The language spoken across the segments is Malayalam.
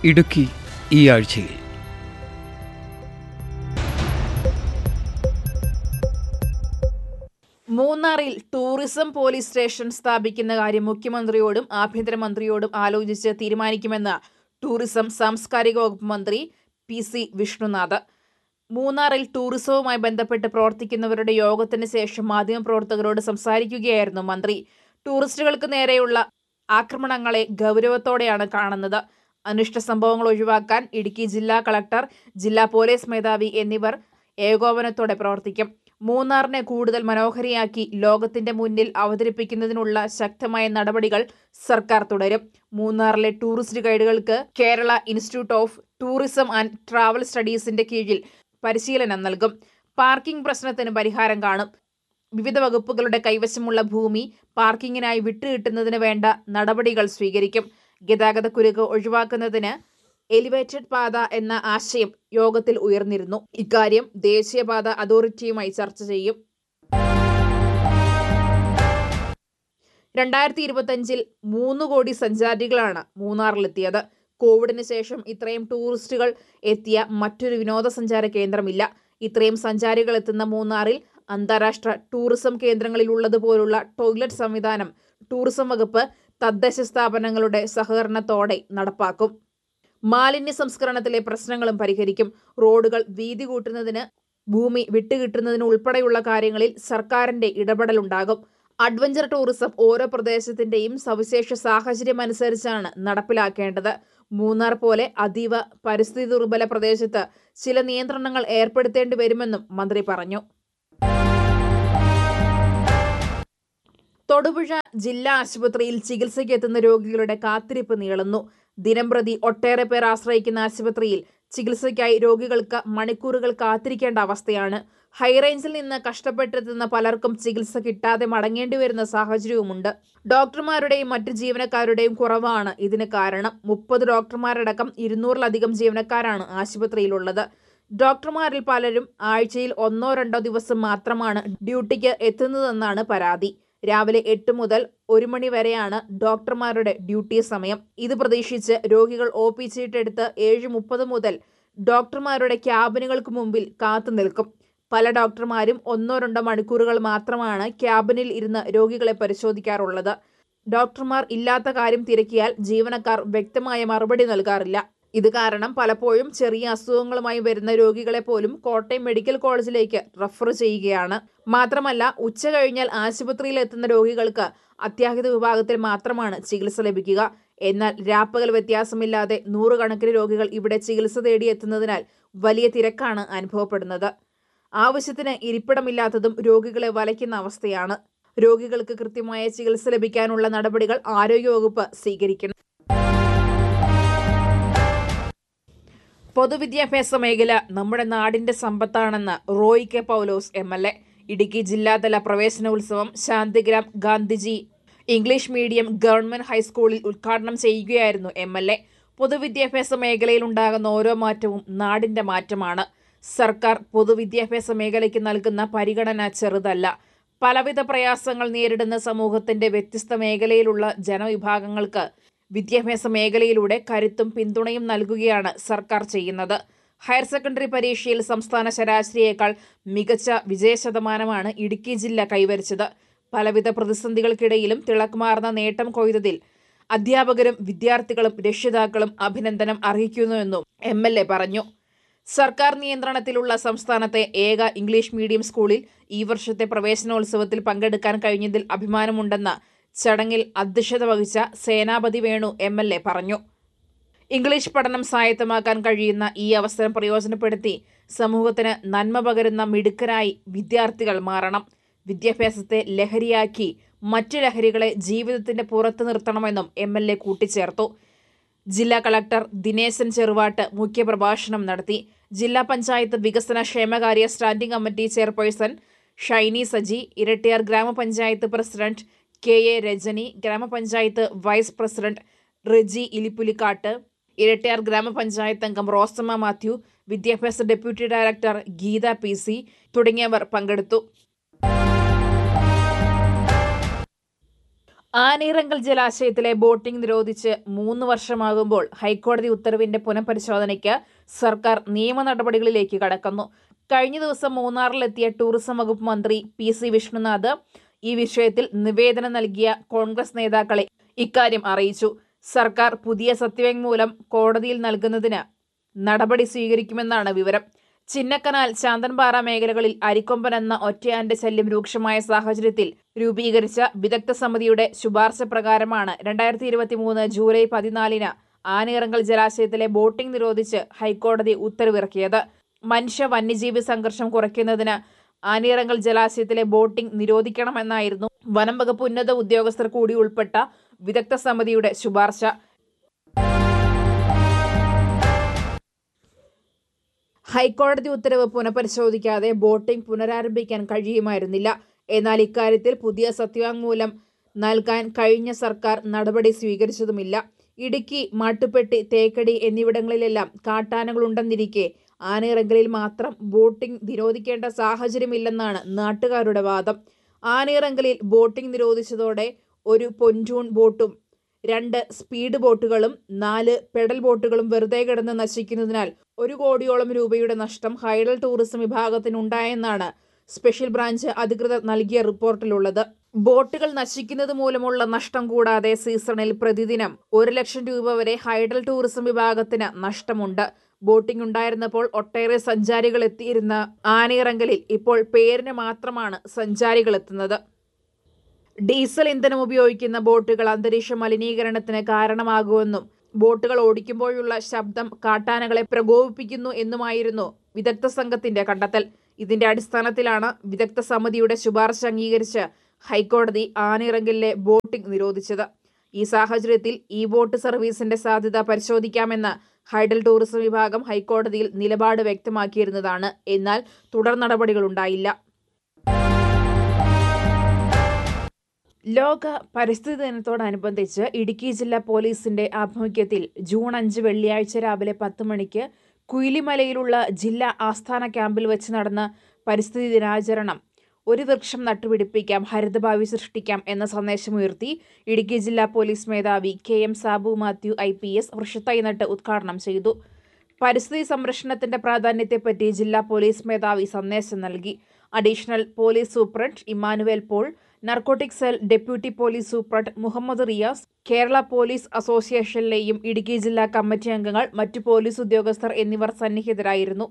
ഇടുക്കി ഈ ആഴ്ചയിൽ മൂന്നാറിൽ ടൂറിസം പോലീസ് സ്റ്റേഷൻ സ്ഥാപിക്കുന്ന കാര്യം മുഖ്യമന്ത്രിയോടും ആഭ്യന്തരമന്ത്രിയോടും ആലോചിച്ച് തീരുമാനിക്കുമെന്ന് ടൂറിസം സാംസ്കാരിക വകുപ്പ് മന്ത്രി പി സി വിഷ്ണുനാഥ് മൂന്നാറിൽ ടൂറിസവുമായി ബന്ധപ്പെട്ട് പ്രവർത്തിക്കുന്നവരുടെ യോഗത്തിന് ശേഷം മാധ്യമപ്രവർത്തകരോട് സംസാരിക്കുകയായിരുന്നു മന്ത്രി ടൂറിസ്റ്റുകൾക്ക് നേരെയുള്ള ആക്രമണങ്ങളെ ഗൗരവത്തോടെയാണ് കാണുന്നത് അനിഷ്ട സംഭവങ്ങൾ ഒഴിവാക്കാൻ ഇടുക്കി ജില്ലാ കളക്ടർ ജില്ലാ പോലീസ് മേധാവി എന്നിവർ ഏകോപനത്തോടെ പ്രവർത്തിക്കും മൂന്നാറിനെ കൂടുതൽ മനോഹരിയാക്കി ലോകത്തിന്റെ മുന്നിൽ അവതരിപ്പിക്കുന്നതിനുള്ള ശക്തമായ നടപടികൾ സർക്കാർ തുടരും മൂന്നാറിലെ ടൂറിസ്റ്റ് ഗൈഡുകൾക്ക് Kerala institute of tourism and travel സ്റ്റഡീസിന്റെ കീഴിൽ പരിശീലനം നൽകും പാർക്കിംഗ് പ്രശ്നത്തിന് പരിഹാരം കാണും വിവിധ വകുപ്പുകളുടെ കൈവശമുള്ള ഭൂമി പാർക്കിങ്ങിനായി വിട്ടുകിട്ടുന്നതിന് വേണ്ട നടപടികൾ സ്വീകരിക്കും ഗതാഗതക്കുരുക്ക് ഒഴിവാക്കുന്നതിന് എലിവേറ്റഡ് പാത എന്ന ആശയം യോഗത്തിൽ ഉയർന്നിരുന്നു ഇക്കാര്യം ദേശീയപാത അതോറിറ്റിയുമായി ചർച്ച ചെയ്യും രണ്ടായിരത്തി ഇരുപത്തഞ്ചിൽ മൂന്ന് കോടി സഞ്ചാരികളാണ് മൂന്നാറിലെത്തിയത് കോവിഡിന് ശേഷം ഇത്രയും ടൂറിസ്റ്റുകൾ എത്തിയ മറ്റൊരു വിനോദസഞ്ചാര കേന്ദ്രമില്ല ഇത്രയും സഞ്ചാരികൾ എത്തുന്ന മൂന്നാറിൽ അന്താരാഷ്ട്ര ടൂറിസം കേന്ദ്രങ്ങളിലുള്ളതുപോലുള്ള ടോയ്ലറ്റ് സംവിധാനം ടൂറിസം വകുപ്പ് തദ്ദേശ സ്ഥാപനങ്ങളുടെ സഹകരണത്തോടെ നടപ്പാക്കും മാലിന്യ സംസ്കരണത്തിലെ പ്രശ്നങ്ങളും പരിഹരിക്കും റോഡുകൾ വീതി കൂട്ടുന്നതിന് ഭൂമി വിട്ടുകിട്ടുന്നതിന് ഉൾപ്പെടെയുള്ള കാര്യങ്ങളിൽ സർക്കാരിന്റെ ഇടപെടലുണ്ടാകും അഡ്വഞ്ചർ ടൂറിസം ഓരോ പ്രദേശത്തിന്റെയും സവിശേഷ സാഹചര്യം അനുസരിച്ചാണ് നടപ്പിലാക്കേണ്ടത് മൂന്നാർ പോലെ അതീവ പരിസ്ഥിതി ദുർബല പ്രദേശത്ത് ചില നിയന്ത്രണങ്ങൾ ഏർപ്പെടുത്തേണ്ടി വരുമെന്നും മന്ത്രി പറഞ്ഞു തൊടുപുഴ ജില്ലാ ആശുപത്രിയിൽ ചികിത്സയ്ക്ക് എത്തുന്ന രോഗികളുടെ കാത്തിരിപ്പ് നീളുന്നു ദിനംപ്രതി ഒട്ടേറെ പേർ ആശ്രയിക്കുന്ന ആശുപത്രിയിൽ ചികിത്സയ്ക്കായി രോഗികൾക്ക് മണിക്കൂറുകൾ കാത്തിരിക്കേണ്ട അവസ്ഥയാണ് ഹൈറേഞ്ചിൽ നിന്ന് കഷ്ടപ്പെട്ടെത്തുന്ന പലർക്കും ചികിത്സ കിട്ടാതെ മടങ്ങേണ്ടി വരുന്ന സാഹചര്യവുമുണ്ട് ഡോക്ടർമാരുടെയും മറ്റ് ജീവനക്കാരുടെയും കുറവാണ് ഇതിന് കാരണം മുപ്പത് ഡോക്ടർമാരടക്കം ഇരുന്നൂറിലധികം ജീവനക്കാരാണ് ആശുപത്രിയിലുള്ളത് ഡോക്ടർമാരിൽ പലരും ആഴ്ചയിൽ ഒന്നോ രണ്ടോ ദിവസം മാത്രമാണ് ഡ്യൂട്ടിക്ക് എത്തുന്നതെന്നാണ് പരാതി രാവിലെ എട്ട് മുതൽ ഒരു മണി വരെയാണ് ഡോക്ടർമാരുടെ ഡ്യൂട്ടി സമയം ഇത് പ്രതീക്ഷിച്ച് രോഗികൾ ഒ പി ചീട്ടെടുത്ത് ഏഴ് മുപ്പത് മുതൽ ഡോക്ടർമാരുടെ ക്യാബിനുകൾക്ക് മുമ്പിൽ കാത്തു നിൽക്കും പല ഡോക്ടർമാരും ഒന്നോ രണ്ടോ മണിക്കൂറുകൾ മാത്രമാണ് ക്യാബിനിൽ ഇരുന്ന് രോഗികളെ പരിശോധിക്കാറുള്ളത് ഡോക്ടർമാർ ഇല്ലാത്ത കാര്യം തിരക്കിയാൽ ജീവനക്കാർ വ്യക്തമായ മറുപടി നൽകാറില്ല ഇത് കാരണം പലപ്പോഴും ചെറിയ അസുഖങ്ങളുമായി വരുന്ന രോഗികളെ പോലും കോട്ടയം മെഡിക്കൽ കോളേജിലേക്ക് റഫർ ചെയ്യുകയാണ് മാത്രമല്ല ഉച്ച കഴിഞ്ഞാൽ ആശുപത്രിയിൽ എത്തുന്ന രോഗികൾക്ക് അത്യാഹിത വിഭാഗത്തിൽ മാത്രമാണ് ചികിത്സ ലഭിക്കുക എന്നാൽ രാപ്പകൽ വ്യത്യാസമില്ലാതെ നൂറുകണക്കിന് രോഗികൾ ഇവിടെ ചികിത്സ തേടിയെത്തുന്നതിനാൽ വലിയ തിരക്കാണ് അനുഭവപ്പെടുന്നത് ആവശ്യത്തിന് ഇരിപ്പിടമില്ലാത്തതും രോഗികളെ വലയ്ക്കുന്ന അവസ്ഥയാണ് രോഗികൾക്ക് കൃത്യമായ ചികിത്സ ലഭിക്കാനുള്ള നടപടികൾ ആരോഗ്യവകുപ്പ് സ്വീകരിക്കണം പൊതുവിദ്യാഭ്യാസ മേഖല നമ്മുടെ നാടിന്റെ സമ്പത്താണെന്ന് Roy K Paulose M L A Idukki ജില്ലാതല പ്രവേശനോത്സവം Shantigram Gandhiji English medium government ഹൈസ്കൂളിൽ ഉദ്ഘാടനം ചെയ്യുകയായിരുന്നു എം എൽ എ പൊതുവിദ്യാഭ്യാസ മേഖലയിൽ ഉണ്ടാകുന്ന ഓരോ മാറ്റവും നാടിന്റെ മാറ്റമാണ് സർക്കാർ പൊതുവിദ്യാഭ്യാസ മേഖലയ്ക്ക് നൽകുന്ന പരിഗണന ചെറുതല്ല പലവിധ പ്രയാസങ്ങൾ നേരിടുന്ന സമൂഹത്തിന്റെ വ്യത്യസ്ത മേഖലയിലുള്ള ജനവിഭാഗങ്ങൾക്ക് വിദ്യാഭ്യാസ മേഖലയിലൂടെ കരുത്തും പിന്തുണയും നൽകുകയാണ് സർക്കാർ ചെയ്യുന്നത് ഹയർ സെക്കൻഡറി പരീക്ഷയിൽ സംസ്ഥാന ശരാശരിയേക്കാൾ മികച്ച വിജയശതമാനമാണ് ഇടുക്കി ജില്ല കൈവരിച്ചത് പലവിധ പ്രതിസന്ധികൾക്കിടയിലും തിളക്കുമാർന്ന നേട്ടം കൊയ്തതിൽ അധ്യാപകരും വിദ്യാർത്ഥികളും രക്ഷിതാക്കളും അഭിനന്ദനം അർഹിക്കുന്നുവെന്നും എം എൽ എ പറഞ്ഞു സർക്കാർ നിയന്ത്രണത്തിലുള്ള സംസ്ഥാനത്തെ ഏക ഇംഗ്ലീഷ് മീഡിയം സ്കൂളിൽ ഈ വർഷത്തെ പ്രവേശനോത്സവത്തിൽ പങ്കെടുക്കാൻ കഴിഞ്ഞതിൽ അഭിമാനമുണ്ടെന്ന് ചടങ്ങിൽ അധ്യക്ഷത വഹിച്ച Senapathy Venu M L A പറഞ്ഞു ഇംഗ്ലീഷ് പഠനം സ്വായത്തമാക്കാൻ കഴിയുന്ന ഈ അവസരം പ്രയോജനപ്പെടുത്തി സമൂഹത്തിന് നന്മ പകരുന്ന മിടുക്കരായി വിദ്യാർത്ഥികൾ മാറണം വിദ്യാഭ്യാസത്തെ ലഹരിയാക്കി മറ്റു ലഹരികളെ ജീവിതത്തിന്റെ പുറത്തു നിർത്തണമെന്നും എം എൽ എ കൂട്ടിച്ചേർത്തു ജില്ലാ കളക്ടർ ദിനേശൻ ചെറുവാട്ട് മുഖ്യപ്രഭാഷണം നടത്തി ജില്ലാ പഞ്ചായത്ത് വികസന ക്ഷേമകാര്യ standing committee chairperson Shiny Saji Erattayar ഗ്രാമപഞ്ചായത്ത് പ്രസിഡന്റ് കെ എ രജനി ഗ്രാമപഞ്ചായത്ത് വൈസ് പ്രസിഡന്റ് റെജി ഇലിപ്പുലിക്കാട്ട് ഇരട്ടിയാർ ഗ്രാമപഞ്ചായത്ത് അംഗം റോസമ്മ മാത്യു വിദ്യാഭ്യാസ deputy director Geetha P C തുടങ്ങിയവർ പങ്കെടുത്തു ആനയിറങ്കൽ ജലാശയത്തിലെ ബോട്ടിംഗ് നിരോധിച്ച് മൂന്ന് വർഷമാകുമ്പോൾ ഹൈക്കോടതി ഉത്തരവിന്റെ പുനഃപരിശോധനയ്ക്ക് സർക്കാർ നിയമ നടപടികളിലേക്ക് കടക്കുന്നു കഴിഞ്ഞ ദിവസം മൂന്നാറിലെത്തിയ ടൂറിസം വകുപ്പ് മന്ത്രി പി സി വിഷ്ണുനാഥ് ഈ വിഷയത്തിൽ നിവേദനം നൽകിയ കോൺഗ്രസ് നേതാക്കളെ ഇക്കാര്യം അറിയിച്ചു സർക്കാർ പുതിയ സത്യവാങ്മൂലം കോടതിയിൽ നൽകുന്നതിന് നടപടി സ്വീകരിക്കുമെന്നാണ് വിവരം ചിന്നക്കനാൽ ശാന്തൻപാറ മേഖലകളിൽ അരിക്കൊമ്പൻ എന്ന ഒറ്റയാന്റെ ശല്യം രൂക്ഷമായ സാഹചര്യത്തിൽ രൂപീകരിച്ച വിദഗ്ധ സമിതിയുടെ ശുപാർശ പ്രകാരമാണ് രണ്ടായിരത്തി ഇരുപത്തി മൂന്ന് ജൂലൈ പതിനാലിന് ആനയിറങ്കൽ ജലാശയത്തിലെ ബോട്ടിംഗ് നിരോധിച്ച് ഹൈക്കോടതി ഉത്തരവിറക്കിയത് മനുഷ്യ വന്യജീവി സംഘർഷം കുറയ്ക്കുന്നതിന് ആനയിറങ്കൽ ജലാശയത്തിലെ ബോട്ടിംഗ് നിരോധിക്കണമെന്നായിരുന്നു വനം വകുപ്പ് ഉന്നത ഉദ്യോഗസ്ഥർ കൂടി ഉൾപ്പെട്ട വിദഗ്ധ സമിതിയുടെ ശുപാർശ ഹൈക്കോടതി ഉത്തരവ് പുനഃപരിശോധിക്കാതെ ബോട്ടിംഗ് പുനരാരംഭിക്കാൻ കഴിയുമായിരുന്നില്ല എന്നാൽ ഇക്കാര്യത്തിൽ പുതിയ സത്യവാങ്മൂലം നൽകാൻ കഴിഞ്ഞ സർക്കാർ നടപടി സ്വീകരിച്ചതുമില്ല ഇടുക്കി മാട്ടുപ്പെട്ടി തേക്കടി എന്നിവിടങ്ങളിലെല്ലാം കാട്ടാനകളുണ്ടെന്നിരിക്കെ ആനയിറങ്കലിൽ മാത്രം ബോട്ടിംഗ് നിരോധിക്കേണ്ട സാഹചര്യമില്ലെന്നാണ് നാട്ടുകാരുടെ വാദം ആനയിറങ്കലിൽ ബോട്ടിംഗ് നിരോധിച്ചതോടെ ഒരു പൊൻറ്റൂൺ ബോട്ടും രണ്ട് സ്പീഡ് ബോട്ടുകളും നാല് പെഡൽ ബോട്ടുകളും വെറുതെ കിടന്ന് നശിക്കുന്നതിനാൽ ഒരു കോടിയോളം രൂപയുടെ നഷ്ടം ഹൈഡൽ ടൂറിസം വിഭാഗത്തിനുണ്ടായെന്നാണ് സ്പെഷ്യൽ ബ്രാഞ്ച് അധികൃതർ നൽകിയ റിപ്പോർട്ടിലുള്ളത് ബോട്ടുകൾ നശിക്കുന്നത് മൂലമുള്ള നഷ്ടം കൂടാതെ സീസണിൽ പ്രതിദിനം ഒരു ലക്ഷം രൂപ വരെ ഹൈഡൽ ടൂറിസം വിഭാഗത്തിന് നഷ്ടമുണ്ട് ബോട്ടിംഗ് ഉണ്ടായിരുന്നപ്പോൾ ഒട്ടേറെ സഞ്ചാരികൾ എത്തിയിരുന്ന ആനയിറങ്കലിൽ ഇപ്പോൾ പേരിന് മാത്രമാണ് സഞ്ചാരികൾ എത്തുന്നത് ഡീസൽ ഇന്ധനം ഉപയോഗിക്കുന്ന ബോട്ടുകൾ അന്തരീക്ഷ മലിനീകരണത്തിന് കാരണമാകുമെന്നും ബോട്ടുകൾ ഓടിക്കുമ്പോഴുള്ള ശബ്ദം കാട്ടാനകളെ പ്രകോപിപ്പിക്കുന്നു എന്നുമായിരുന്നു വിദഗ്ധ സംഘത്തിന്റെ കണ്ടെത്തൽ ഇതിന്റെ അടിസ്ഥാനത്തിലാണ് വിദഗ്ധ സമിതിയുടെ ശുപാർശ അംഗീകരിച്ച് ഹൈക്കോടതി ആനയിറങ്കലിലെ ബോട്ടിംഗ് നിരോധിച്ചത് ഈ സാഹചര്യത്തിൽ ഈ ബോട്ട് സർവീസിന്റെ സാധ്യത പരിശോധിക്കാമെന്ന് ഹൈഡൽ ടൂറിസം വിഭാഗം ഹൈക്കോടതിയിൽ നിലപാട് വ്യക്തമാക്കിയിരുന്നതാണ് എന്നാൽ തുടർ നടപടികളുണ്ടായില്ല ലോക പരിസ്ഥിതി ദിനത്തോടനുബന്ധിച്ച് ഇടുക്കി ജില്ലാ പോലീസിന്റെ ആഭിമുഖ്യത്തിൽ ജൂൺ അഞ്ച് വെള്ളിയാഴ്ച രാവിലെ പത്ത് മണിക്ക് കുയിലിമലയിലുള്ള ജില്ലാ ആസ്ഥാന ക്യാമ്പിൽ വെച്ച് നടന്ന പരിസ്ഥിതി ദിനാചരണം ഒരു വൃക്ഷം നട്ടുപിടിപ്പിക്കാം ഹരിതഭാവി സൃഷ്ടിക്കാം എന്ന സന്ദേശമുയർത്തി ഇടുക്കി ജില്ലാ പോലീസ് മേധാവി K M Sabu Mathew I P S വൃക്ഷത്തൈ നട്ട് ഉദ്ഘാടനം ചെയ്തു പരിസ്ഥിതി സംരക്ഷണത്തിന്റെ പ്രാധാന്യത്തെപ്പറ്റി ജില്ലാ പോലീസ് മേധാവി സന്ദേശം നൽകി additional police superintendent Immanuel Paul narcotic cell deputy police superintendent Muhammad Riyas Kerala police അസോസിയേഷനിലെയും ഇടുക്കി ജില്ലാ കമ്മിറ്റി അംഗങ്ങൾ മറ്റു പോലീസ് ഉദ്യോഗസ്ഥർ എന്നിവർ സന്നിഹിതരായിരുന്നു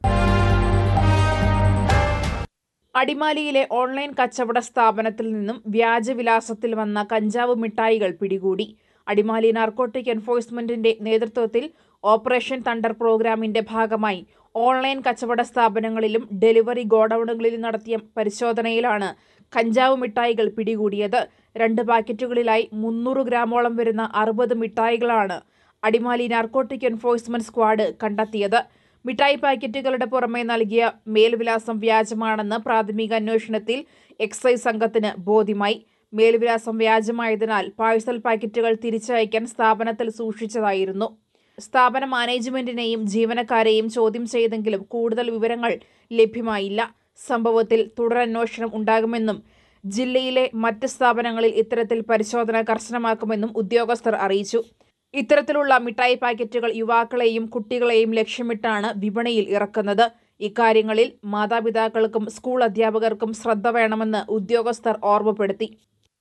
അടിമാലിയിലെ ഓൺലൈൻ കച്ചവട സ്ഥാപനത്തിൽ നിന്നും വ്യാജവിലാസത്തിൽ വന്ന കഞ്ചാവ് മിഠായികൾ പിടികൂടി അടിമാലി നാർക്കോട്ടിക് എൻഫോഴ്സ്മെന്റിന്റെ നേതൃത്വത്തിൽ ഓപ്പറേഷൻ തണ്ടർ പ്രോഗ്രാമിന്റെ ഭാഗമായി ഓൺലൈൻ കച്ചവട സ്ഥാപനങ്ങളിലും ഡെലിവറി ഗോഡൌണുകളിലും നടത്തിയ പരിശോധനയിലാണ് കഞ്ചാവ് മിഠായികൾ പിടികൂടിയത് രണ്ട് പാക്കറ്റുകളിലായി മുന്നൂറ് ഗ്രാമോളം വരുന്ന അറുപത് മിഠായികളാണ് അടിമാലി നാർക്കോട്ടിക് എൻഫോഴ്സ്മെന്റ് സ്ക്വാഡ് കണ്ടെത്തിയത് മിഠായി പാക്കറ്റുകളുടെ പുറമെ നൽകിയ മേൽവിലാസം വ്യാജമാണെന്ന് പ്രാഥമിക അന്വേഷണത്തിൽ എക്സൈസ് സംഘത്തിന് ബോധ്യമായി മേൽവിലാസം വ്യാജമായതിനാൽ പാഴ്സൽ പാക്കറ്റുകൾ തിരിച്ചയക്കാൻ സ്ഥാപനത്തിൽ സൂക്ഷിച്ചതായിരുന്നു സ്ഥാപന മാനേജ്മെന്റിനെയും ജീവനക്കാരെയും ചോദ്യം ചെയ്തെങ്കിലും കൂടുതൽ വിവരങ്ങൾ ലഭ്യമായില്ല സംഭവത്തിൽ തുടരന്വേഷണം ഉണ്ടാകുമെന്നും ജില്ലയിലെ മറ്റ് സ്ഥാപനങ്ങളിൽ ഇത്തരത്തിൽ പരിശോധന കർശനമാക്കുമെന്നും ഉദ്യോഗസ്ഥർ അറിയിച്ചു ഇത്തരത്തിലുള്ള മിഠായി പാക്കറ്റുകൾ യുവാക്കളെയും കുട്ടികളെയും ലക്ഷ്യമിട്ടാണ് വിപണിയിൽ ഇറക്കുന്നത് ഇക്കാര്യങ്ങളിൽ മാതാപിതാക്കൾക്കും സ്കൂൾ അധ്യാപകർക്കും ശ്രദ്ധ വേണമെന്ന് ഉദ്യോഗസ്ഥർ ഓർമ്മപ്പെടുത്തി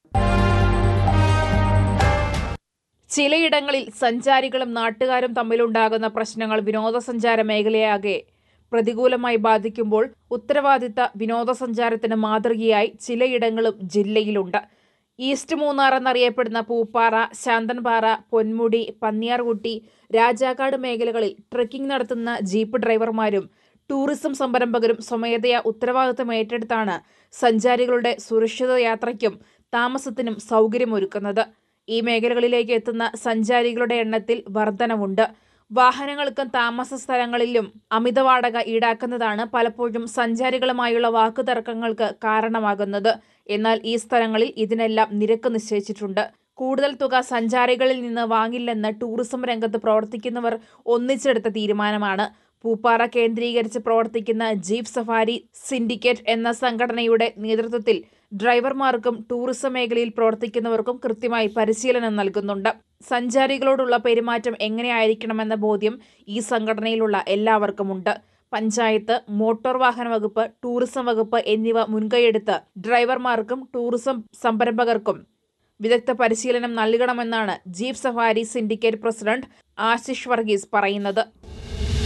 ചിലയിടങ്ങളിൽ സഞ്ചാരികളും നാട്ടുകാരും തമ്മിലുണ്ടാകുന്ന പ്രശ്നങ്ങൾ വിനോദസഞ്ചാര മേഖലയാകെ പ്രതികൂലമായി ബാധിക്കുമ്പോൾ ഉത്തരവാദിത്ത വിനോദസഞ്ചാരത്തിന് മാതൃകയായി ചിലയിടങ്ങളും ജില്ലയിലുണ്ട് ഈസ്റ്റ് മൂന്നാർ എന്നറിയപ്പെടുന്ന പൂപ്പാറ ശാന്തൻപാറ പൊന്മുടി പന്നിയാർകുട്ടി രാജാക്കാട് മേഖലകളിൽ ട്രെക്കിംഗ് നടത്തുന്ന ജീപ്പ് ഡ്രൈവർമാരും ടൂറിസം സംരംഭകരും സ്വമേധയാ ഉത്തരവാദിത്തം ഏറ്റെടുത്താണ് സഞ്ചാരികളുടെ സുരക്ഷിത യാത്രയ്ക്കും താമസത്തിനും സൗകര്യമൊരുക്കുന്നത് ഈ മേഖലകളിലേക്ക് എത്തുന്ന സഞ്ചാരികളുടെ എണ്ണത്തിൽ വർധനവുണ്ട് വാഹനങ്ങൾക്കും താമസ സ്ഥലങ്ങളിലും അമിത വാടക ഈടാക്കുന്നതാണ് പലപ്പോഴും സഞ്ചാരികളുമായുള്ള വാക്കുതർക്കങ്ങൾക്ക് കാരണമാകുന്നത് എന്നാൽ ഈ സ്ഥലങ്ങളിൽ ഇതിനെല്ലാം നിരക്ക് നിശ്ചയിച്ചിട്ടുണ്ട് കൂടുതൽ തുക സഞ്ചാരികളിൽ നിന്ന് വാങ്ങില്ലെന്ന് ടൂറിസം രംഗത്ത് പ്രവർത്തിക്കുന്നവർ ഒന്നിച്ചെടുത്ത തീരുമാനമാണ് പൂപ്പാറ കേന്ദ്രീകരിച്ച് പ്രവർത്തിക്കുന്ന ജീപ്പ് സഫാരി സിൻഡിക്കേറ്റ് എന്ന സംഘടനയുടെ നേതൃത്വത്തിൽ ഡ്രൈവർമാർക്കും ടൂറിസം മേഖലയിൽ പ്രവർത്തിക്കുന്നവർക്കും കൃത്യമായി പരിശീലനം നൽകുന്നുണ്ട് സഞ്ചാരികളോടുള്ള പെരുമാറ്റം എങ്ങനെയായിരിക്കണമെന്ന ബോധ്യം ഈ സംഘടനയിലുള്ള എല്ലാവർക്കുമുണ്ട് പഞ്ചായത്ത് മോട്ടോർ വാഹന വകുപ്പ് ടൂറിസം വകുപ്പ് എന്നിവ മുൻകൈയെടുത്ത് ഡ്രൈവർമാർക്കും ടൂറിസം സംരംഭകർക്കും വിദഗ്ധ പരിശീലനം നൽകണമെന്നാണ് jeep safari syndicate president Ashish Varghese പറയുന്നത്